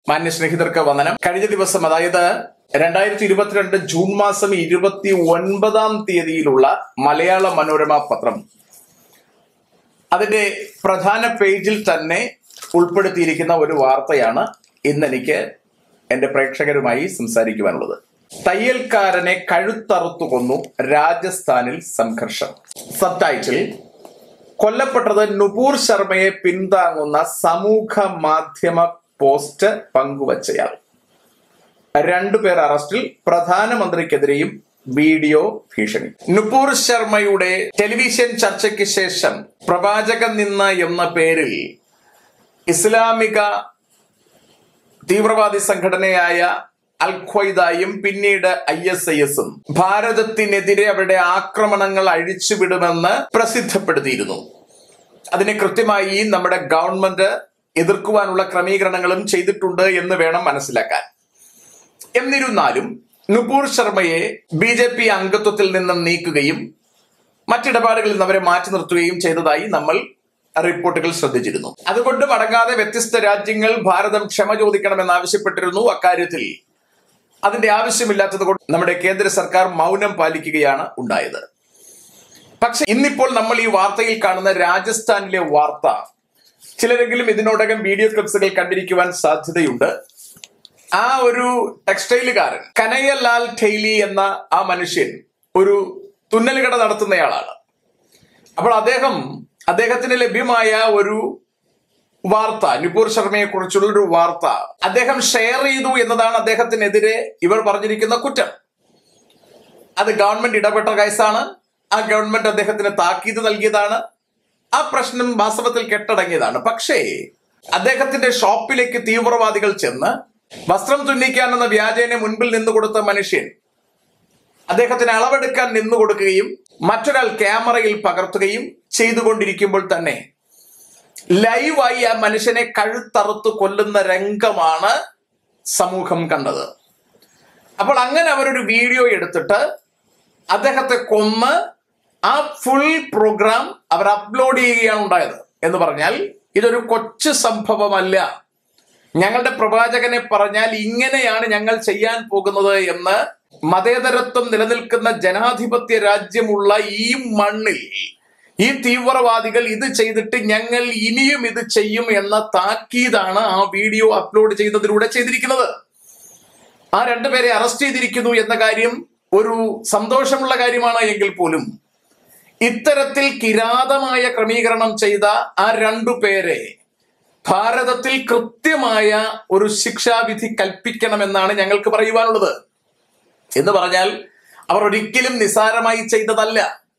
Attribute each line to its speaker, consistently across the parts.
Speaker 1: മാന്യ സ്നേഹിതർക്ക് വന്ദനം കഴിഞ്ഞ ദിവസം അതായത് രണ്ടായിരത്തി ഇരുപത്തിരണ്ട് ജൂൺ മാസം ഇരുപത്തി ഒൻപതാം തീയതിയിലുള്ള മലയാള മനോരമ പത്രം അതിന്റെ പ്രധാന പേജിൽ തന്നെ ഉൾപ്പെടുത്തിയിരിക്കുന്ന ഒരു വാർത്തയാണ് ഇന്ന് എനിക്ക് എന്റെ പ്രേക്ഷകരുമായി സംസാരിക്കുവാനുള്ളത് തയ്യൽക്കാരനെ കഴുത്തറുത്തു കൊന്നു രാജസ്ഥാനിൽ സംഘർഷം സബ് ടൈറ്റിൽ കൊല്ലപ്പെട്ടത് നുപൂർ ശർമ്മയെ പിന്താങ്ങുന്ന സമൂഹ മാധ്യമ പോസ്റ്റ് പങ്കുവച്ചയാൾ രണ്ടുപേർ അറസ്റ്റിൽ പ്രധാനമന്ത്രിക്കെതിരെയും വീഡിയോ ഭീഷണി നുപൂർ ശർമ്മയുടെ ടെലിവിഷൻ ചർച്ചയ്ക്ക് ശേഷം പ്രവാചകൻ നിന്ന എന്ന പേരിൽ ഇസ്ലാമിക തീവ്രവാദി സംഘടനയായ അൽ ഖ്വയ്ദയും പിന്നീട് ഐ എസ് ഐ എസും ഭാരതത്തിനെതിരെ അവരുടെ ആക്രമണങ്ങൾ അഴിച്ചുവിടുമെന്ന് പ്രസിദ്ധപ്പെടുത്തിയിരുന്നു അതിനെ കൃത്യമായി നമ്മുടെ ഗവൺമെന്റ് എതിർക്കുവാനുള്ള ക്രമീകരണങ്ങളും ചെയ്തിട്ടുണ്ട് എന്ന് വേണം മനസ്സിലാക്കാൻ എന്നിരുന്നാലും നുപൂർ ശർമ്മയെ ബി ജെ പി അംഗത്വത്തിൽ നിന്നും നീക്കുകയും മറ്റിടപാടുകളിൽ നിന്ന് അവരെ മാറ്റി നിർത്തുകയും ചെയ്തതായി നമ്മൾ റിപ്പോർട്ടുകൾ ശ്രദ്ധിച്ചിരുന്നു അതുകൊണ്ട് മടങ്ങാതെ വ്യത്യസ്ത രാജ്യങ്ങൾ ഭാരതം ക്ഷമ ചോദിക്കണമെന്ന് ആവശ്യപ്പെട്ടിരുന്നു അക്കാര്യത്തിൽ അതിന്റെ ആവശ്യമില്ലാത്തത് കൊണ്ട് നമ്മുടെ കേന്ദ്ര സർക്കാർ മൗനം പാലിക്കുകയാണ് ഉണ്ടായത് പക്ഷെ ഇന്നിപ്പോൾ നമ്മൾ ഈ വാർത്തയിൽ കാണുന്ന രാജസ്ഥാനിലെ വാർത്ത ചിലരെങ്കിലും ഇതിനോടകം വീഡിയോ ക്ലിപ്സുകൾ കണ്ടിരിക്കുവാൻ സാധ്യതയുണ്ട് ആ ഒരു ടെക്സ്റ്റൈലുകാരൻ കനയ്യലാൽ ഠെയ്ലി എന്ന ആ മനുഷ്യൻ ഒരു തുന്നലുകട നടത്തുന്നയാളാണ് അപ്പോൾ അദ്ദേഹം അദ്ദേഹത്തിന് ലഭ്യമായ ഒരു വാർത്ത നുപൂർ ശർമ്മയെ കുറിച്ചുള്ള ഒരു വാർത്ത അദ്ദേഹം ഷെയർ ചെയ്തു എന്നതാണ് അദ്ദേഹത്തിനെതിരെ ഇവർ പറഞ്ഞിരിക്കുന്ന കുറ്റം അത് ഗവൺമെന്റ് ഇടപെട്ട കേസാണ് ആ ഗവൺമെന്റ് അദ്ദേഹത്തിന് താക്കീത് നൽകിയതാണ് ആ പ്രശ്നം വാസ്തവത്തിൽ കെട്ടടങ്ങിയതാണ് പക്ഷേ അദ്ദേഹത്തിന്റെ ഷോപ്പിലേക്ക് തീവ്രവാദികൾ ചെന്ന് വസ്ത്രം തുന്നിക്കാനെന്ന വ്യാജേനെ മുൻപിൽ നിന്ന് കൊടുത്ത മനുഷ്യൻ അദ്ദേഹത്തിന് അളവെടുക്കാൻ നിന്നു കൊടുക്കുകയും മറ്റൊരാൾ ക്യാമറയിൽ പകർത്തുകയും ചെയ്തുകൊണ്ടിരിക്കുമ്പോൾ തന്നെ ലൈവായി ആ മനുഷ്യനെ കഴുത്തറുത്ത് കൊല്ലുന്ന രംഗമാണ് സമൂഹം കണ്ടത് അപ്പോൾ അങ്ങനെ അവരൊരു വീഡിയോ എടുത്തിട്ട് അദ്ദേഹത്തെ കൊന്ന് ആ ഫുൾ പ്രോഗ്രാം അവർ അപ്ലോഡ് ചെയ്യുകയാണ് ഉണ്ടായത് എന്ന് പറഞ്ഞാൽ ഇതൊരു കൊച്ചു സംഭവമല്ല ഞങ്ങളുടെ പ്രവാചകനെ പറഞ്ഞാൽ ഇങ്ങനെയാണ് ഞങ്ങൾ ചെയ്യാൻ പോകുന്നത് എന്ന് മതേതരത്വം നിലനിൽക്കുന്ന ജനാധിപത്യ രാജ്യമുള്ള ഈ മണ്ണിൽ ഈ തീവ്രവാദികൾ ഇത് ചെയ്തിട്ട് ഞങ്ങൾ ഇനിയും ഇത് ചെയ്യും എന്ന താക്കീതാണ് ആ വീഡിയോ അപ്ലോഡ് ചെയ്തതിലൂടെ ചെയ്തിരിക്കുന്നത് ആ രണ്ടുപേരെ അറസ്റ്റ് ചെയ്തിരിക്കുന്നു എന്ന കാര്യം ഒരു സന്തോഷമുള്ള കാര്യമാണ് എങ്കിൽ പോലും ഇത്തരത്തിൽ കിരാതമായ ക്രമീകരണം ചെയ്ത ആ രണ്ടു പേരെ ഭാരതത്തിൽ കൃത്യമായ ഒരു ശിക്ഷാവിധി കൽപ്പിക്കണമെന്നാണ് ഞങ്ങൾക്ക് പറയുവാനുള്ളത് എന്ന് പറഞ്ഞാൽ അവർ ഒരിക്കലും നിസാരമായി ചെയ്തതല്ല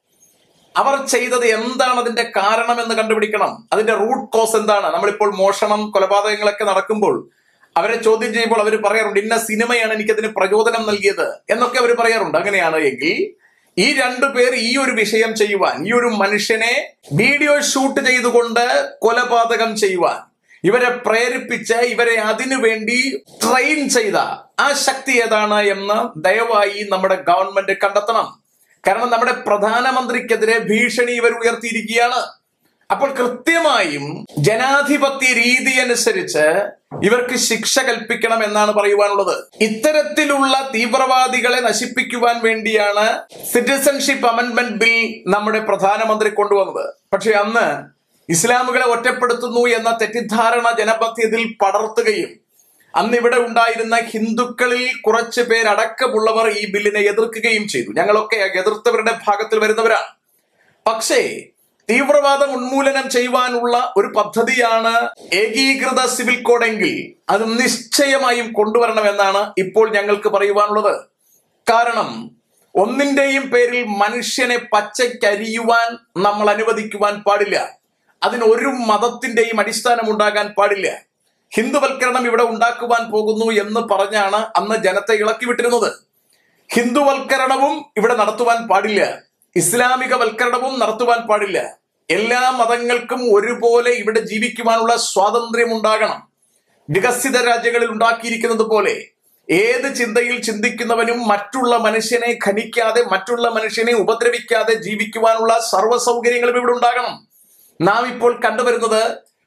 Speaker 1: അവർ ചെയ്തത് എന്താണ് അതിന്റെ കാരണം എന്ന് കണ്ടുപിടിക്കണം അതിന്റെ റൂട്ട് കോസ് എന്താണ് നമ്മളിപ്പോൾ മോഷണം കൊലപാതകങ്ങളൊക്കെ നടക്കുമ്പോൾ അവരെ ചോദ്യം ചെയ്യുമ്പോൾ അവർ പറയാറുണ്ട് ഇന്ന സിനിമയാണ് എനിക്കതിന് പ്രചോദനം നൽകിയത് എന്നൊക്കെ അവർ പറയാറുണ്ട് അങ്ങനെയാണ് എങ്കിൽ ഈ രണ്ടു പേർ ഈ ഒരു വിഷയം ചെയ്യുവാൻ ഈ ഒരു മനുഷ്യനെ വീഡിയോ ഷൂട്ട് ചെയ്തുകൊണ്ട് കൊലപാതകം ചെയ്യുവാൻ ഇവരെ പ്രേരിപ്പിച്ച് ഇവരെ അതിനു വേണ്ടി ട്രെയിൻ ചെയ്ത ആ ശക്തി ഏതാണ് എന്ന് ദയവായി നമ്മുടെ ഗവൺമെന്റ് കണ്ടെത്തണം കാരണം നമ്മുടെ പ്രധാനമന്ത്രിക്കെതിരെ ഭീഷണി ഇവർ ഉയർത്തിയിരിക്കുകയാണ് അപ്പോൾ കൃത്യമായും ജനാധിപത്യ രീതി അനുസരിച്ച് ഇവർക്ക് ശിക്ഷ കൽപ്പിക്കണം എന്നാണ് പറയുവാനുള്ളത് ഇത്തരത്തിലുള്ള തീവ്രവാദികളെ നശിപ്പിക്കുവാൻ വേണ്ടിയാണ് സിറ്റിസൺഷിപ്പ് അമെന്റ്മെന്റ് ബിൽ നമ്മുടെ പ്രധാനമന്ത്രി കൊണ്ടുവന്നത് പക്ഷെ അന്ന് ഇസ്ലാമുകളെ ഒറ്റപ്പെടുത്തുന്നു എന്ന തെറ്റിദ്ധാരണ ജനപഥ്യത്തിൽ പടർത്തുകയും അന്ന് ഇവിടെ ഉണ്ടായിരുന്ന ഹിന്ദുക്കളിൽ കുറച്ച് പേരടക്കമുള്ളവർ ഈ ബില്ലിനെ എതിർക്കുകയും ചെയ്തു ഞങ്ങളൊക്കെ എതിർത്തവരുടെ ഭാഗത്തിൽ വരുന്നവരാണ് പക്ഷേ തീവ്രവാദം ഉന്മൂലനം ചെയ്യുവാനുള്ള ഒരു പദ്ധതിയാണ് ഏകീകൃത സിവിൽ കോഡ് എങ്കിൽ അത് നിശ്ചയമായും കൊണ്ടുവരണമെന്നാണ് ഇപ്പോൾ ഞങ്ങൾക്ക് പറയുവാനുള്ളത് കാരണം ഒന്നിന്റെയും പേരിൽ മനുഷ്യനെ പച്ചക്കരിയുവാൻ നമ്മൾ അനുവദിക്കുവാൻ പാടില്ല അതിന് ഒരു മതത്തിന്റെയും അടിസ്ഥാനം ഉണ്ടാകാൻ പാടില്ല ഹിന്ദുവൽക്കരണം ഇവിടെ ഉണ്ടാക്കുവാൻ പോകുന്നു എന്ന് പറഞ്ഞാണ് അന്ന് ജനത്തെ ഇളക്കി വിട്ടിരുന്നത് ഹിന്ദുവൽക്കരണവും ഇവിടെ നടത്തുവാൻ പാടില്ല ഇസ്ലാമിക വൽക്കരണവും നടത്തുവാൻ പാടില്ല എല്ലാ മതങ്ങൾക്കും ഒരുപോലെ ഇവിടെ ജീവിക്കുവാനുള്ള സ്വാതന്ത്ര്യം ഉണ്ടാകണം വികസിത രാജ്യങ്ങളിൽ ഉണ്ടാക്കിയിരിക്കുന്നത് പോലെ ഏത് ചിന്തയിൽ ചിന്തിക്കുന്നവനും മറ്റുള്ള മനുഷ്യനെ ഖനിക്കാതെ മറ്റുള്ള മനുഷ്യനെ ഉപദ്രവിക്കാതെ ജീവിക്കുവാനുള്ള സർവ്വ സൗകര്യങ്ങളും ഇവിടെ ഉണ്ടാകണം നാം ഇപ്പോൾ കണ്ടുവരുന്നത്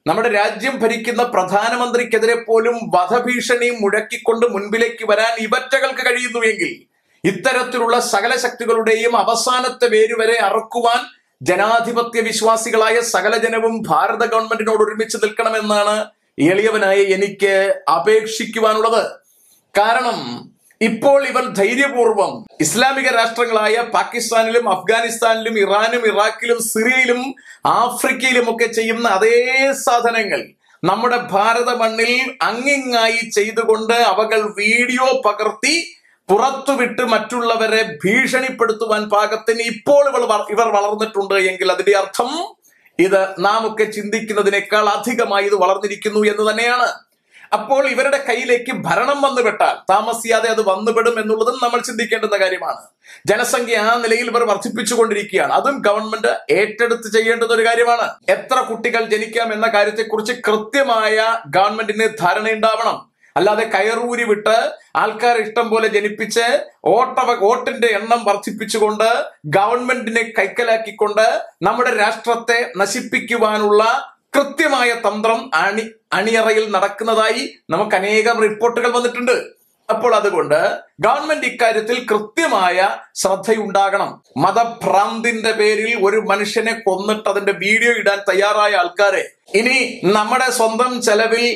Speaker 1: നമ്മുടെ രാജ്യം ഭരിക്കുന്ന പ്രധാനമന്ത്രിക്കെതിരെ പോലും വധഭീഷണി മുഴക്കിക്കൊണ്ട് മുൻപിലേക്ക് വരാൻ ഇവറ്റകൾക്ക് കഴിയുന്നുവെങ്കിൽ ഇത്തരത്തിലുള്ള സകല ശക്തികളുടെയും അവസാനത്തെ വേര് വരെ അറക്കുവാൻ ജനാധിപത്യ വിശ്വാസികളായ സകല ജനവും ഭാരത ഗവൺമെന്റിനോട് ഒരുമിച്ച് നിൽക്കണമെന്നാണ് എളിയവനായ എനിക്ക് അപേക്ഷിക്കുവാനുള്ളത് കാരണം ഇപ്പോൾ ഇവർ ധൈര്യപൂർവം ഇസ്ലാമിക രാഷ്ട്രങ്ങളായ പാകിസ്ഥാനിലും അഫ്ഗാനിസ്ഥാനിലും ഇറാനും ഇറാഖിലും സിറിയയിലും ആഫ്രിക്കയിലും ഒക്കെ ചെയ്യുന്ന അതേ സാധനങ്ങൾ നമ്മുടെ ഭാരത മണ്ണിൽ അങ്ങിങ്ങായി ചെയ്തുകൊണ്ട് അവകൾ വീഡിയോ പകർത്തി പുറത്തുവിട്ട് മറ്റുള്ളവരെ ഭീഷണിപ്പെടുത്തുവാൻ പാകത്തിന് ഇപ്പോൾ ഇവൾ വ- ഇവർ വളർന്നിട്ടുണ്ട് എങ്കിൽ അതിന്റെ അർത്ഥം ഇത് നാം ഒക്കെ ചിന്തിക്കുന്നതിനേക്കാൾ അധികമായി ഇത് വളർന്നിരിക്കുന്നു എന്ന് തന്നെയാണ് അപ്പോൾ ഇവരുടെ കയ്യിലേക്ക് ഭരണം വന്നുപെട്ടാൽ താമസിയാതെ അത് വന്നുപെടും എന്നുള്ളതും നമ്മൾ ചിന്തിക്കേണ്ടുന്ന കാര്യമാണ് ജനസംഖ്യ ആ നിലയിൽ ഇവർ വർദ്ധിപ്പിച്ചുകൊണ്ടിരിക്കുകയാണ് അതും ഗവൺമെന്റ് ഏറ്റെടുത്ത് ചെയ്യേണ്ടുന്ന ഒരു കാര്യമാണ് എത്ര കുട്ടികൾ ജനിക്കാം എന്ന കാര്യത്തെക്കുറിച്ച് കൃത്യമായ ഗവൺമെന്റിന് ധാരണയുണ്ടാവണം അല്ലാതെ കയറൂരി വിട്ട് ആൾക്കാരെ ഇഷ്ടം പോലെ ജനിപ്പിച്ച് വോട്ട വോട്ടിന്റെ എണ്ണം വർദ്ധിപ്പിച്ചുകൊണ്ട് ഗവൺമെന്റിനെ കൈക്കലാക്കിക്കൊണ്ട് നമ്മുടെ രാഷ്ട്രത്തെ നശിപ്പിക്കുവാനുള്ള കൃത്യമായ തന്ത്രം അണി അണിയറയിൽ നടക്കുന്നതായി നമുക്ക് അനേകം റിപ്പോർട്ടുകൾ വന്നിട്ടുണ്ട് അപ്പോൾ അതുകൊണ്ട് ഗവൺമെന്റ് ഇക്കാര്യത്തിൽ കൃത്യമായ ശ്രദ്ധയുണ്ടാകണം മതഭ്രാന്തിന്റെ പേരിൽ ഒരു മനുഷ്യനെ കൊന്നിട്ട് അതിന്റെ വീഡിയോ ഇടാൻ തയ്യാറായ ആൾക്കാരെ ഇനി നമ്മുടെ സ്വന്തം ചെലവിൽ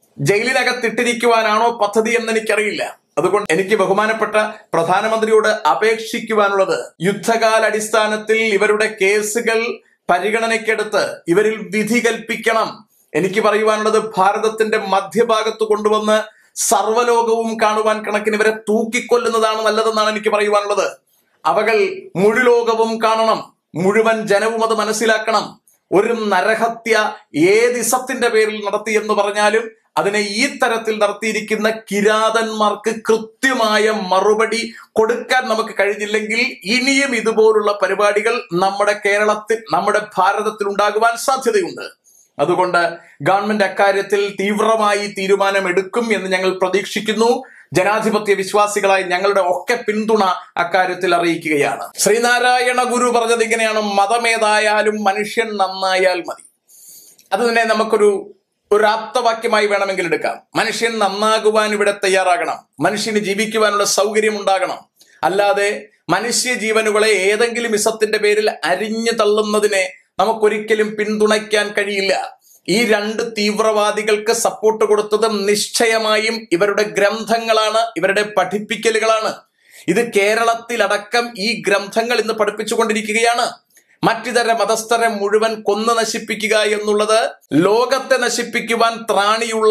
Speaker 1: ജയിലിനകത്തിട്ടിരിക്കുവാനാണോ പദ്ധതി എന്ന് എനിക്കറിയില്ല അതുകൊണ്ട് എനിക്ക് ബഹുമാനപ്പെട്ട പ്രധാനമന്ത്രിയോട് അപേക്ഷിക്കുവാനുള്ളത് യുദ്ധകാല അടിസ്ഥാനത്തിൽ ഇവരുടെ കേസുകൾ പരിഗണനയ്ക്കെടുത്ത് ഇവരിൽ വിധി കൽപ്പിക്കണം എനിക്ക് പറയുവാനുള്ളത് ഭാരതത്തിന്റെ മധ്യഭാഗത്ത് കൊണ്ടുവന്ന് സർവ്വലോകവും കാണുവാൻ കണക്കിന് ഇവരെ തൂക്കിക്കൊല്ലുന്നതാണ് നല്ലതെന്നാണ് എനിക്ക് പറയുവാനുള്ളത് അവകൾ മുഴുലോകവും കാണണം മുഴുവൻ ജനവും അത് മനസ്സിലാക്കണം ഒരു നരഹത്യ ഏതിസത്തിന്റെ പേരിൽ നടത്തി എന്ന് പറഞ്ഞാലും അതിനെ ഈ തരത്തിൽ നടത്തിയിരിക്കുന്ന കിരാതന്മാർക്ക് കൃത്യമായ മറുപടി കൊടുക്കാൻ നമുക്ക് കഴിഞ്ഞില്ലെങ്കിൽ ഇനിയും ഇതുപോലുള്ള പരിപാടികൾ നമ്മുടെ കേരളത്തിൽ നമ്മുടെ ഭാരതത്തിൽ ഉണ്ടാകുവാൻ സാധ്യതയുണ്ട് അതുകൊണ്ട് ഗവൺമെന്റ് അക്കാര്യത്തിൽ തീവ്രമായി തീരുമാനമെടുക്കും എന്ന് ഞങ്ങൾ പ്രതീക്ഷിക്കുന്നു ജനാധിപത്യ വിശ്വാസികളായി ഞങ്ങളുടെ ഒക്കെ പിന്തുണ അക്കാര്യത്തിൽ അറിയിക്കുകയാണ് ശ്രീനാരായണ ഗുരു പറഞ്ഞത് ഇങ്ങനെയാണ് മതമേതായാലും മനുഷ്യൻ നന്നായാൽ മതി അത് തന്നെ നമുക്കൊരു ഒരു ആപ്തവാക്യമായി വേണമെങ്കിൽ എടുക്കാം മനുഷ്യൻ നന്നാകുവാൻ ഇവിടെ തയ്യാറാകണം മനുഷ്യന് ജീവിക്കുവാനുള്ള സൗകര്യം ഉണ്ടാകണം അല്ലാതെ മനുഷ്യ ജീവനുകളെ ഏതെങ്കിലും ഇസത്തിന്റെ പേരിൽ അരിഞ്ഞു തള്ളുന്നതിനെ നമുക്കൊരിക്കലും പിന്തുണയ്ക്കാൻ കഴിയില്ല ഈ രണ്ട് തീവ്രവാദികൾക്ക് സപ്പോർട്ട് കൊടുത്തത് നിശ്ചയമായും ഇവരുടെ ഗ്രന്ഥങ്ങളാണ് ഇവരുടെ പഠിപ്പിക്കലുകളാണ് ഇത് കേരളത്തിലടക്കം ഈ ഗ്രന്ഥങ്ങൾ ഇന്ന് പഠിപ്പിച്ചുകൊണ്ടിരിക്കുകയാണ് മറ്റിതര മതസ്ഥരെ മുഴുവൻ കൊന്നു നശിപ്പിക്കുക എന്നുള്ളത് ലോകത്തെ നശിപ്പിക്കുവാൻ ത്രാണിയുള്ള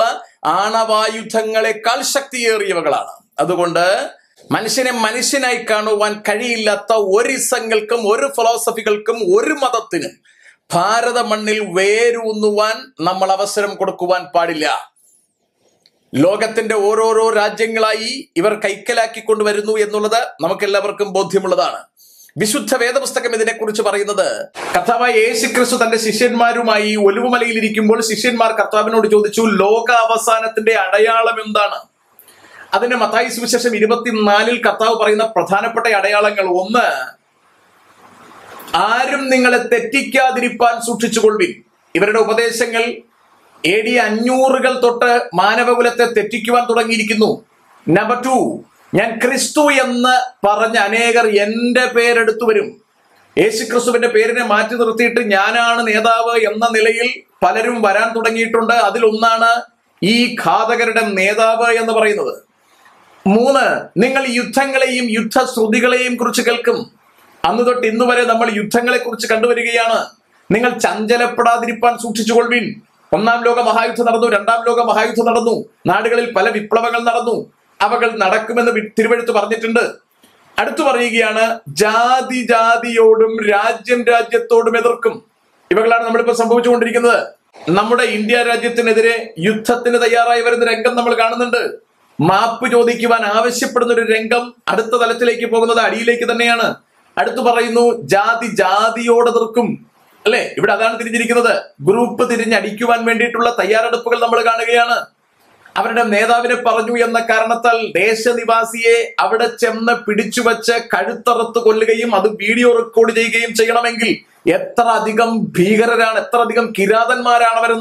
Speaker 1: ആണവായുധങ്ങളെക്കാൾ ശക്തിയേറിയവകളാണ് അതുകൊണ്ട് മനുഷ്യനെ മനുഷ്യനായി കാണുവാൻ കഴിയില്ലാത്ത ഒരു ഇസങ്ങൾക്കും ഒരു ഫിലോസഫികൾക്കും ഒരു മതത്തിനും ഭാരത മണ്ണിൽ വേരൂന്നുവാൻ നമ്മൾ അവസരം കൊടുക്കുവാൻ പാടില്ല ലോകത്തിന്റെ ഓരോരോ രാജ്യങ്ങളായി ഇവർ കൈക്കലാക്കിക്കൊണ്ടുവരുന്നു എന്നുള്ളത് നമുക്കെല്ലാവർക്കും ബോധ്യമുള്ളതാണ് വിശുദ്ധ വേദപുസ്തകം ഇതിനെക്കുറിച്ച് പറയുന്നത് കർത്താവായ യേശു ക്രിസ്തു തന്റെ ശിഷ്യന്മാരുമായി ഒലിവുമലയിൽ ഇരിക്കുമ്പോൾ ശിഷ്യന്മാർ കർത്താവിനോട് ചോദിച്ചു ലോക അവസാനത്തിന്റെ അടയാളം എന്താണ് അതിന് മത്തായി സുവിശേഷം ഇരുപത്തിനാലിൽ കർത്താവ് പറയുന്ന പ്രധാനപ്പെട്ട അടയാളങ്ങൾ ഒന്ന് ആരും നിങ്ങളെ തെറ്റിക്കാതിരിപ്പാൻ സൂക്ഷിച്ചുകൊള്ളുവിൻ ഇവരുടെ ഉപദേശങ്ങൾ എ ഡി അഞ്ഞൂറുകൾ തൊട്ട് മാനവകുലത്തെ തെറ്റിക്കുവാൻ തുടങ്ങിയിരിക്കുന്നു നമ്പർ ടു ഞാൻ ക്രിസ്തു എന്ന് പറഞ്ഞ അനേകർ എന്റെ പേരെടുത്തു വരും യേശു ക്രിസ്തുവിന്റെ പേരിനെ മാറ്റി നിർത്തിയിട്ട് ഞാനാണ് നേതാവ് എന്ന നിലയിൽ പലരും വരാൻ തുടങ്ങിയിട്ടുണ്ട് അതിലൊന്നാണ് ഈ ഘാതകരുടെ നേതാവ് എന്ന് പറയുന്നത് മൂന്ന് നിങ്ങൾ യുദ്ധങ്ങളെയും യുദ്ധശ്രുതികളെയും കുറിച്ച് കേൾക്കും അന്ന് തൊട്ട് ഇന്ന് വരെ നമ്മൾ യുദ്ധങ്ങളെ കുറിച്ച് കണ്ടുവരികയാണ് നിങ്ങൾ ചഞ്ചലപ്പെടാതിരിപ്പാൻ സൂക്ഷിച്ചുകൊള്ളുവിൻ ഒന്നാം ലോക മഹായുദ്ധം നടന്നു രണ്ടാം ലോക മഹായുദ്ധം നടന്നു നാടുകളിൽ പല വിപ്ലവങ്ങൾ നടന്നു അവകൾ നടക്കുമെന്ന് വി- തിരുവഴുത്ത് പറഞ്ഞിട്ടുണ്ട് അടുത്തു പറയുകയാണ് ജാതി ജാതിയോടും രാജ്യം രാജ്യത്തോടും എതിർക്കും ഇവകളാണ് നമ്മളിപ്പോൾ സംഭവിച്ചുകൊണ്ടിരിക്കുന്നത് നമ്മുടെ ഇന്ത്യ രാജ്യത്തിനെതിരെ യുദ്ധത്തിന് തയ്യാറായി വരുന്ന രംഗം നമ്മൾ കാണുന്നുണ്ട് മാപ്പ് ചോദിക്കുവാൻ ആവശ്യപ്പെടുന്ന ഒരു രംഗം അടുത്ത തലത്തിലേക്ക് പോകുന്നത് അടിയിലേക്ക് തന്നെയാണ് അടുത്തു പറയുന്നു ജാതി ജാതിയോട് എതിർക്കും അല്ലെ ഇവിടെ അതാണ് തിരിഞ്ഞിരിക്കുന്നത് ഗ്രൂപ്പ് തിരിഞ്ഞടിക്കുവാൻ വേണ്ടിയിട്ടുള്ള തയ്യാറെടുപ്പുകൾ നമ്മൾ കാണുകയാണ് അവരുടെ നേതാവിനെ പറഞ്ഞു എന്ന കാരണത്താൽ ദേശനിവാസിയെ അവിടെ ചെന്ന് പിടിച്ചു വെച്ച് കഴുത്തറുത്ത് കൊല്ലുകയും അത് വീഡിയോ റെക്കോർഡ് ചെയ്യുകയും ചെയ്യണമെങ്കിൽ എത്ര അധികം ഭീകരരാണ് എത്ര അധികം കിരാതന്മാരാണ് അവരെന്ന്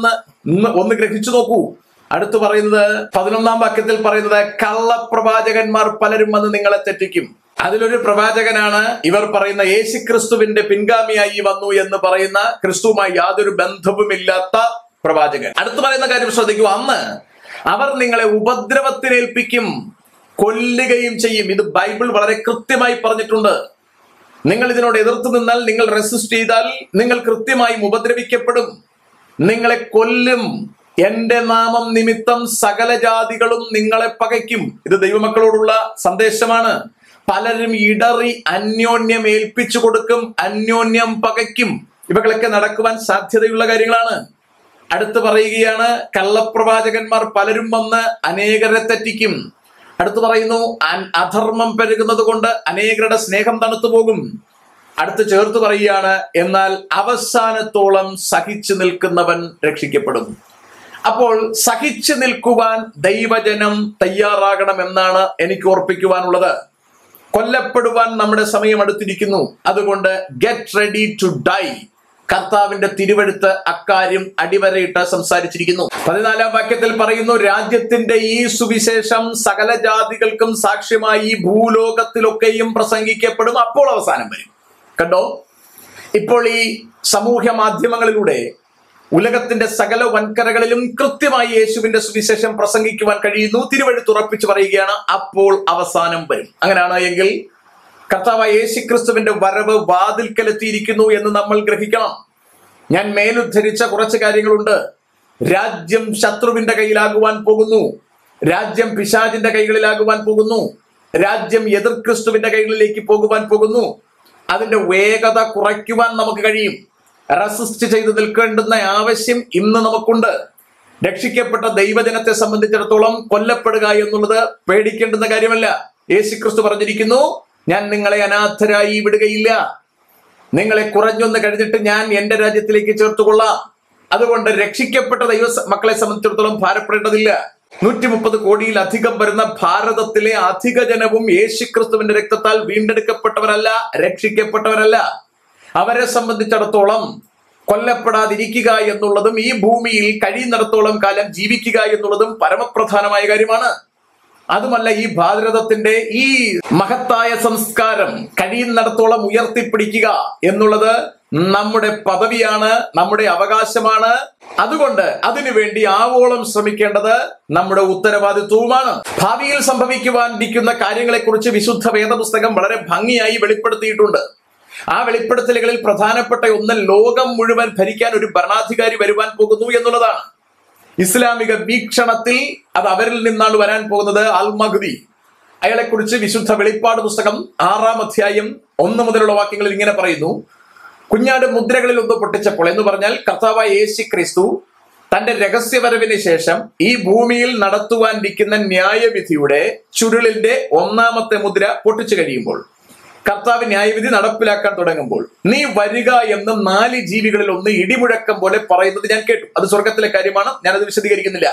Speaker 1: ഇന്ന് ഒന്ന് ഗ്രഹിച്ചു നോക്കൂ അടുത്ത് പറയുന്നത് പതിനൊന്നാം വാക്യത്തിൽ പറയുന്നത് കള്ളപ്രവാചകന്മാർ പലരും വന്ന് നിങ്ങളെ തെറ്റിക്കും അതിലൊരു പ്രവാചകനാണ് ഇവർ പറയുന്ന യേശുക്രിസ്തുവിന്റെ പിൻഗാമിയായി വന്നു എന്ന് പറയുന്ന ക്രിസ്തുവുമായി യാതൊരു ബന്ധവുമില്ലാത്ത പ്രവാചകൻ അടുത്ത് പറയുന്ന കാര്യം ശ്രദ്ധിക്കൂ അന്ന് അവർ നിങ്ങളെ ഉപദ്രവത്തിനേൽപ്പിക്കും കൊല്ലുകയും ചെയ്യും ഇത് ബൈബിൾ വളരെ കൃത്യമായി പറഞ്ഞിട്ടുണ്ട് നിങ്ങൾ ഇതിനോട് എതിർത്ത് നിന്നാൽ നിങ്ങൾ റെസിസ്റ്റ് ചെയ്താൽ നിങ്ങൾ കൃത്യമായും ഉപദ്രവിക്കപ്പെടും നിങ്ങളെ കൊല്ലും എന്റെ നാമം നിമിത്തം സകല ജാതികളും നിങ്ങളെ പകയ്ക്കും ഇത് ദൈവമക്കളോടുള്ള സന്ദേശമാണ് പലരും ഇടറി അന്യോന്യം ഏൽപ്പിച്ചു കൊടുക്കും അന്യോന്യം പകയ്ക്കും ഇവകളൊക്കെ നടക്കുവാൻ സാധ്യതയുള്ള കാര്യങ്ങളാണ് അടുത്ത് പറയുകയാണ് കള്ളപ്രവാചകന്മാർ പലരും വന്ന് അനേകരെ തെറ്റിക്കും അടുത്ത് പറയുന്നു "അൻ- അധർമ്മം പെരുകുന്നത് കൊണ്ട് അനേകരുടെ സ്നേഹം തണുത്തു പോകും അടുത്ത് ചേർത്ത് പറയുകയാണ് എന്നാൽ അവസാനത്തോളം സഹിച്ചു നിൽക്കുന്നവൻ രക്ഷിക്കപ്പെടും അപ്പോൾ സഹിച്ചു നിൽക്കുവാൻ ദൈവജനം തയ്യാറാകണമെന്നാണ് എനിക്ക് ഓർപ്പിക്കുവാനുള്ളത് കൊല്ലപ്പെടുവാൻ നമ്മുടെ സമയം അടുത്തിരിക്കുന്നു അതുകൊണ്ട് ഗെറ്റ് റെഡി ടു ഡൈ കർത്താവിന്റെ തിരുവഴുത്ത് അക്കാര്യം അടിവരയിട്ട് സംസാരിച്ചിരിക്കുന്നു പതിനാലാം വാക്യത്തിൽ പറയുന്നു രാജ്യത്തിന്റെ ഈ സുവിശേഷം സകല ജാതികൾക്കും സാക്ഷ്യമായി ഈ ഭൂലോകത്തിലൊക്കെയും പ്രസംഗിക്കപ്പെടും അപ്പോൾ അവസാനം വരും കണ്ടോ ഇപ്പോൾ ഈ സമൂഹ മാധ്യമങ്ങളിലൂടെ ഉലകത്തിന്റെ സകല വൻകരകളിലും കൃത്യമായി യേശുവിന്റെ സുവിശേഷം പ്രസംഗിക്കുവാൻ കഴിയുന്നു തിരുവഴുത്ത് ഉറപ്പിച്ചു പറയുകയാണ് അപ്പോൾ അവസാനം വരും അങ്ങനെയാണ് എങ്കിൽ കർത്താവായ യേശു ക്രിസ്തുവിന്റെ വരവ് വാതിൽക്കലെത്തിയിരിക്കുന്നു എന്ന് നമ്മൾ ഗ്രഹിക്കണം ഞാൻ മേലുദ്ധരിച്ച കുറച്ച് കാര്യങ്ങളുണ്ട് രാജ്യം ശത്രുവിന്റെ കയ്യിലാകുവാൻ പോകുന്നു രാജ്യം പിശാചിന്റെ കൈകളിലാകുവാൻ പോകുന്നു രാജ്യം എതിർ ക്രിസ്തുവിന്റെ കൈകളിലേക്ക് പോകുവാൻ പോകുന്നു അതിന്റെ വേഗത കുറയ്ക്കുവാൻ നമുക്ക് കഴിയും റെസിസ്റ്റ് ചെയ്ത് നിൽക്കേണ്ടുന്ന ആവശ്യം ഇന്ന് നമുക്കുണ്ട് രക്ഷിക്കപ്പെട്ട ദൈവജനത്തെ സംബന്ധിച്ചിടത്തോളം കൊല്ലപ്പെടുക എന്നുള്ളത് പേടിക്കേണ്ടുന്ന കാര്യമല്ല യേശുക്രിസ്തു പറഞ്ഞിരിക്കുന്നു ഞാൻ നിങ്ങളെ അനാഥരായി വിടുകയില്ല നിങ്ങളെ കുറഞ്ഞൊന്ന് കഴിഞ്ഞിട്ട് ഞാൻ എന്റെ രാജ്യത്തിലേക്ക് ചേർത്തുകൊള്ളാം അതുകൊണ്ട് രക്ഷിക്കപ്പെട്ട ദൈവ മക്കളെ സംബന്ധിച്ചിടത്തോളം ഭാരപ്പെടേണ്ടതില്ല നൂറ്റി മുപ്പത് കോടിയിലധികം വരുന്ന ഭാരതത്തിലെ അധിക ജനവും യേശുക്രിസ്തുവിന്റെ രക്തത്താൽ വീണ്ടെടുക്കപ്പെട്ടവരല്ല രക്ഷിക്കപ്പെട്ടവരല്ല അവരെ സംബന്ധിച്ചിടത്തോളം കൊല്ലപ്പെടാതിരിക്കുക എന്നുള്ളതും ഈ ഭൂമിയിൽ കഴിയുന്നിടത്തോളം കാലം ജീവിക്കുക എന്നുള്ളതും പരമപ്രധാനമായ കാര്യമാണ് അതുമല്ല ഈ ഭാരതത്തിന്റെ ഈ മഹത്തായ സംസ്കാരം കഴിയുന്നിടത്തോളം ഉയർത്തിപ്പിടിക്കുക എന്നുള്ളത് നമ്മുടെ പദവിയാണ് നമ്മുടെ അവകാശമാണ് അതുകൊണ്ട് അതിനുവേണ്ടി ആവോളം ശ്രമിക്കേണ്ടത് നമ്മുടെ ഉത്തരവാദിത്വവുമാണ് ഭാവിയിൽ സംഭവിക്കുവാനിരിക്കുന്ന കാര്യങ്ങളെക്കുറിച്ച് വിശുദ്ധ വേദപുസ്തകം വളരെ ഭംഗിയായി വെളിപ്പെടുത്തിയിട്ടുണ്ട് ആ വെളിപ്പെടുത്തലുകളിൽ പ്രധാനപ്പെട്ട ഒന്ന് ലോകം മുഴുവൻ ഭരിക്കാൻ ഒരു ഭരണാധികാരി വരുവാൻ പോകുന്നു എന്നുള്ളതാണ് ഇസ്ലാമിക വീക്ഷണത്തിൽ അത് അവരിൽ നിന്നാണ് വരാൻ പോകുന്നത് അൽ മഹ്ദി അയാളെ കുറിച്ച് വിശുദ്ധ വെളിപ്പാട് പുസ്തകം ആറാം അധ്യായം ഒന്ന് മുതലുള്ള വാക്യങ്ങളിൽ ഇങ്ങനെ പറയുന്നു കുഞ്ഞാട് മുദ്രകളിൽ ഒന്ന് പൊട്ടിച്ചപ്പോൾ എന്ന് പറഞ്ഞാൽ കർത്താവായ യേശു ക്രിസ്തു തന്റെ രഹസ്യവരവിന് ശേഷം ഈ ഭൂമിയിൽ നടത്തുവാനിരിക്കുന്ന ന്യായവിധിയുടെ ചുരുളിന്റെ ഒന്നാമത്തെ മുദ്ര പൊട്ടിച്ചു കഴിയുമ്പോൾ കർത്താവ് ന്യായവിധി നടപ്പിലാക്കാൻ തുടങ്ങുമ്പോൾ നീ വരിക എന്ന് നാല് ജീവികളിൽ ഒന്ന് ഇടിമുഴക്കം പോലെ പറയുന്നത് ഞാൻ കേട്ടു അത് സ്വർഗത്തിലെ കാര്യമാണ് ഞാനത് വിശദീകരിക്കുന്നില്ല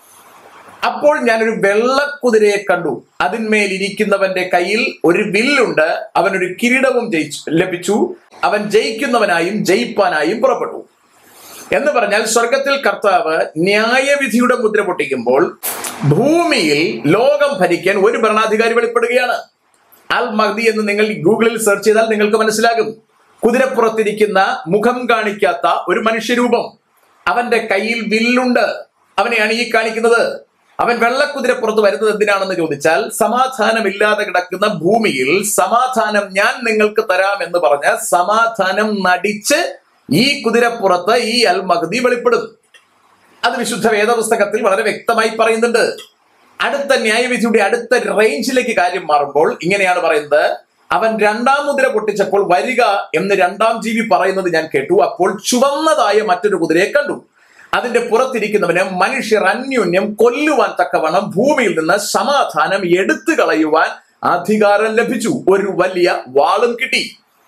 Speaker 1: അപ്പോൾ ഞാനൊരു വെള്ളക്കുതിരയെ കണ്ടു അതിന്മേൽ ഇരിക്കുന്നവന്റെ കയ്യിൽ ഒരു വില്ലുണ്ട് അവനൊരു കിരീടവും ജയിച്ചു ലഭിച്ചു അവൻ ജയിക്കുന്നവനായും ജയിപ്പാനായും പുറപ്പെട്ടു എന്ന് പറഞ്ഞാൽ സ്വർഗത്തിൽ കർത്താവ് ന്യായവിധിയുടെ മുദ്ര പൊട്ടിക്കുമ്പോൾ ഭൂമിയിൽ ലോകം ഭരിക്കാൻ ഒരു ഭരണാധികാരി വെളിപ്പെടുകയാണ് അൽ മഹ്ദി എന്ന് നിങ്ങൾ ഗൂഗിളിൽ സെർച്ച് ചെയ്താൽ നിങ്ങൾക്ക് മനസ്സിലാകും കുതിരപ്പുറത്തിരിക്കുന്ന മുഖം കാണിക്കാത്ത ഒരു മനുഷ്യരൂപം അവന്റെ കയ്യിൽ വില്ലുണ്ട് അവനെയാണ് ഈ കാണിക്കുന്നത് അവൻ വെള്ളക്കുതിരപ്പുറത്ത് വരുന്നത് എന്തിനാണെന്ന് ചോദിച്ചാൽ സമാധാനമില്ലാതെ കിടക്കുന്ന ഭൂമിയിൽ സമാധാനം ഞാൻ നിങ്ങൾക്ക് തരാം എന്ന് പറഞ്ഞ് സമാധാനം നടിച്ച് ഈ കുതിരപ്പുറത്ത് ഈ അൽ മഹദി വെളിപ്പെടും അത് വിശുദ്ധ വേദപുസ്തകത്തിൽ വളരെ വ്യക്തമായി പറയുന്നുണ്ട് അടുത്ത ന്യായവിധിയുടെ അടുത്ത റേഞ്ചിലേക്ക് കാര്യം മാറുമ്പോൾ ഇങ്ങനെയാണ് പറയുന്നത് അവൻ രണ്ടാം മുദ്ര പൊട്ടിച്ചപ്പോൾ വരിക എന്ന് രണ്ടാം ജീവി പറയുന്നത് ഞാൻ കേട്ടു അപ്പോൾ ചുവന്നതായ മറ്റൊരു കുതിരയെ കണ്ടു അതിന്റെ പുറത്തിരിക്കുന്നവന് മനുഷ്യർ അന്യോന്യം കൊല്ലുവാൻ തക്കവണ്ണം ഭൂമിയിൽ നിന്ന് സമാധാനം എടുത്തു കളയുവാൻ അധികാരം ലഭിച്ചു ഒരു വലിയ വാളും കിട്ടി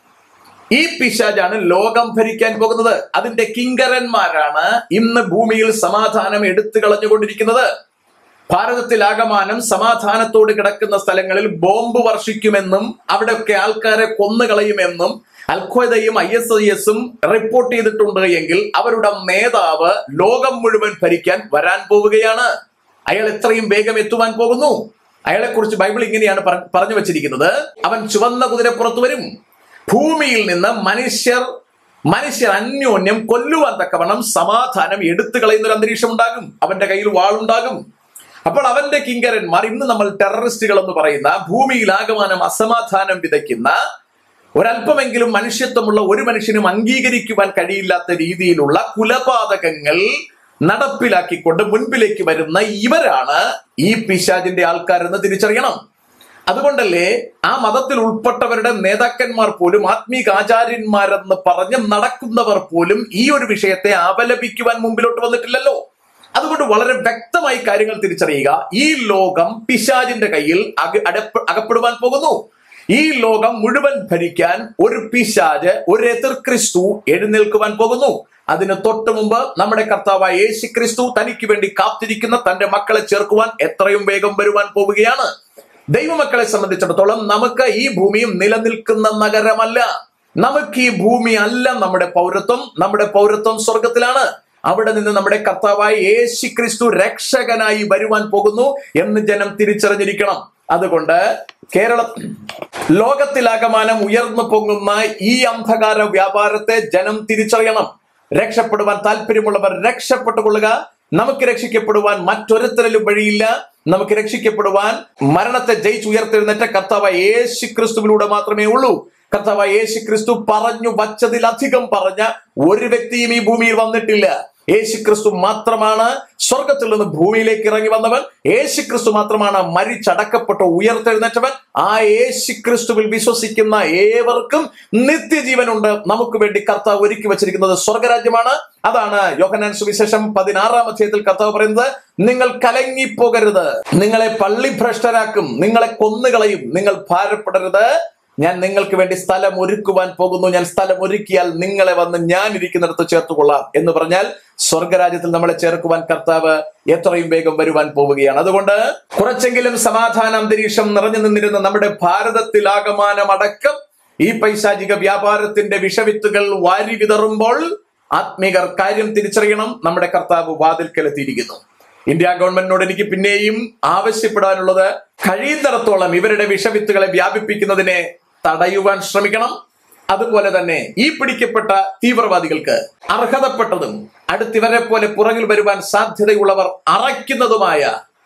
Speaker 1: ഈ പിശാജാണ് ലോകം ഭരിക്കാൻ പോകുന്നത് അതിന്റെ കിങ്കരന്മാരാണ് ഇന്ന് ഭൂമിയിൽ സമാധാനം എടുത്തു കളഞ്ഞുകൊണ്ടിരിക്കുന്നത് ഭാരതത്തിൽ ആകമാനം സമാധാനത്തോട് കിടക്കുന്ന സ്ഥലങ്ങളിൽ ബോംബ് വർഷിക്കുമെന്നും അവിടെയൊക്കെ ആൾക്കാരെ കൊന്നുകളയുമെന്നും അൽഖ്വയ്ദയും ഐ എസ് ഐ എസും റിപ്പോർട്ട് ചെയ്തിട്ടുണ്ട് എങ്കിൽ അവരുടെ നേതാവ് ലോകം മുഴുവൻ ഭരിക്കാൻ വരാൻ പോവുകയാണ് അയാൾ എത്രയും വേഗം എത്തുവാൻ പോകുന്നു അയാളെ കുറിച്ച് ബൈബിൾ ഇങ്ങനെയാണ് പറ- പറഞ്ഞു വച്ചിരിക്കുന്നത് അവൻ ചുവന്ന കുതിരപ്പുറത്ത് വരും ഭൂമിയിൽ നിന്ന് മനുഷ്യർ മനുഷ്യർ അന്യോന്യം കൊല്ലുവാൻ തക്കവണ്ണം സമാധാനം എടുത്തു കളയുന്ന ഒരു അന്തരീക്ഷം ഉണ്ടാകും അവന്റെ കയ്യിൽ വാളുണ്ടാകും അപ്പോൾ അവന്റെ കിങ്കരന്മാർ ഇന്ന് നമ്മൾ ടെററിസ്റ്റുകൾ എന്ന് പറയുന്ന ഭൂമിയിൽ ആകമാനം അസമാധാനം വിതയ്ക്കുന്ന ഒരല്പമെങ്കിലും മനുഷ്യത്വമുള്ള ഒരു മനുഷ്യനും അംഗീകരിക്കുവാൻ കഴിയില്ലാത്ത രീതിയിലുള്ള കുലപാതകങ്ങൾ നടപ്പിലാക്കിക്കൊണ്ട് മുൻപിലേക്ക് വരുന്ന ഇവരാണ് ഈ പിശാചിന്റെ ആൾക്കാരെന്ന് തിരിച്ചറിയണം അതുകൊണ്ടല്ലേ ആ മതത്തിൽ ഉൾപ്പെട്ടവരുടെ നേതാക്കന്മാർ പോലും ആത്മീക ആചാര്യന്മാരെന്ന് പറഞ്ഞ് നടക്കുന്നവർ പോലും ഈ ഒരു വിഷയത്തെ അപലപിക്കുവാൻ മുമ്പിലോട്ട് വന്നിട്ടില്ലല്ലോ അതുകൊണ്ട് വളരെ വ്യക്തമായി കാര്യങ്ങൾ തിരിച്ചറിയുക ഈ ലോകം പിശാജിന്റെ കയ്യിൽ അക- അടപ്പ- അകപ്പെടുവാൻ പോകുന്നു ഈ ലോകം മുഴുവൻ ഭരിക്കാൻ ഒരു പിശാജ് ഒരു എതിർ ക്രിസ്തു എഴുന്നേൽക്കുവാൻ പോകുന്നു അതിന് തൊട്ടു മുമ്പ് നമ്മുടെ കർത്താവായ യേശു ക്രിസ്തു തനിക്ക് വേണ്ടി കാത്തിരിക്കുന്ന തന്റെ മക്കളെ ചേർക്കുവാൻ എത്രയും വേഗം വരുവാൻ പോവുകയാണ് ദൈവമക്കളെ സംബന്ധിച്ചിടത്തോളം നമുക്ക് ഈ ഭൂമിയും നിലനിൽക്കുന്ന നഗരമല്ല നമുക്ക് ഈ ഭൂമി അല്ല നമ്മുടെ പൗരത്വം നമ്മുടെ പൗരത്വം സ്വർഗത്തിലാണ് അവിടെ നിന്ന് നമ്മുടെ കർത്താവായ യേശു ക്രിസ്തു രക്ഷകനായി വരുവാൻ പോകുന്നു എന്ന് ജനം തിരിച്ചറിഞ്ഞിരിക്കണം അതുകൊണ്ട് കേരള ലോകത്തിലാകമാനം ഉയർന്നു പൊങ്ങുന്ന ഈ അന്ധകാര വ്യാപാരത്തെ ജനം തിരിച്ചറിയണം രക്ഷപ്പെടുവാൻ താല്പര്യമുള്ളവർ രക്ഷപ്പെട്ടുകൊള്ളുക നമുക്ക് രക്ഷിക്കപ്പെടുവാൻ മറ്റൊരുത്തരിലും വഴിയില്ല നമുക്ക് രക്ഷിക്കപ്പെടുവാൻ മരണത്തെ ജയിച്ചുയർത്തെഴുന്നേറ്റ കർത്താവ് യേശു ക്രിസ്തുവിലൂടെ മാത്രമേ ഉള്ളൂ കർത്താവ് യേശു ക്രിസ്തു പറഞ്ഞു വച്ചതിലധികം പറഞ്ഞ ഒരു വ്യക്തിയും ഈ ഭൂമിയിൽ വന്നിട്ടില്ല യേശു ക്രിസ്തു മാത്രമാണ് സ്വർഗത്തിൽ നിന്ന് ഭൂമിയിലേക്ക് ഇറങ്ങി വന്നവൻ യേശു ക്രിസ്തു മാത്രമാണ് മരിച്ചടക്കപ്പെട്ട് ഉയർത്തെഴുന്നേറ്റവൻ ആ യേശു ക്രിസ്തുവിൽ വിശ്വസിക്കുന്ന ഏവർക്കും നിത്യജീവനുണ്ട് നമുക്ക് വേണ്ടി കർത്താവ് ഒരുക്കി വെച്ചിരിക്കുന്നത് സ്വർഗരാജ്യമാണ് അതാണ് യോഹനാൻ സുവിശേഷം പതിനാറാം അധ്യായത്തിൽ കർത്താവ് പറയുന്നത് നിങ്ങൾ കലങ്ങിപ്പോകരുത് നിങ്ങളെ പള്ളിഭ്രഷ്ടരാക്കും നിങ്ങളെ കൊന്നുകളയും നിങ്ങൾ ഭാരപ്പെടരുത് ഞാൻ നിങ്ങൾക്ക് വേണ്ടി സ്ഥലം ഒരുക്കുവാൻ പോകുന്നു ഞാൻ സ്ഥലം ഒരുക്കിയാൽ നിങ്ങളെ വന്ന് ഞാൻ ഇരിക്കുന്നിടത്ത് ചേർത്തുകൊള്ളാം എന്ന് പറഞ്ഞാൽ സ്വർഗരാജ്യത്തിൽ നമ്മളെ ചേർക്കുവാൻ കർത്താവ് എത്രയും വേഗം വരുവാൻ പോവുകയാണ് അതുകൊണ്ട് കുറച്ചെങ്കിലും സമാധാന അന്തരീക്ഷം നിറഞ്ഞു നിന്നിരുന്ന നമ്മുടെ ഭാരതത്തിലാകമാനം അടക്കം ഈ പൈശാചിക വ്യാപാരത്തിന്റെ വിഷവിത്തുകൾ വാരി വിതറുമ്പോൾ ആത്മീകർ കാര്യം തിരിച്ചറിയണം നമ്മുടെ കർത്താവ് വാതിൽക്കലെത്തിയിരിക്കുന്നു ഇന്ത്യ ഗവൺമെന്റിനോട് എനിക്ക് പിന്നെയും ആവശ്യപ്പെടാനുള്ളത് കഴിയുന്നിടത്തോളം ഇവരുടെ വിഷവിത്തുകളെ വ്യാപിപ്പിക്കുന്നതിനെ തടയുവാൻ ശ്രമിക്കണം അതുപോലെ തന്നെ ഈ പിടിക്കപ്പെട്ട തീവ്രവാദികൾക്ക് അർഹതപ്പെട്ടതും അടുത്തിവരെ പോലെ പുറകിൽ വരുവാൻ സാധ്യതയുള്ളവർ അറയ്ക്കുന്നതുമായ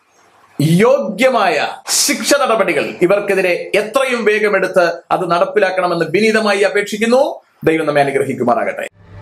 Speaker 1: യോഗ്യമായ ശിക്ഷ നടപടികൾ ഇവർക്കെതിരെ എത്രയും വേഗം എടുത്ത് അത് നടപ്പിലാക്കണമെന്ന് വിനീതമായി അപേക്ഷിക്കുന്നു ദൈവം നമ്മെ അനുഗ്രഹിക്കുമാറാകട്ടെ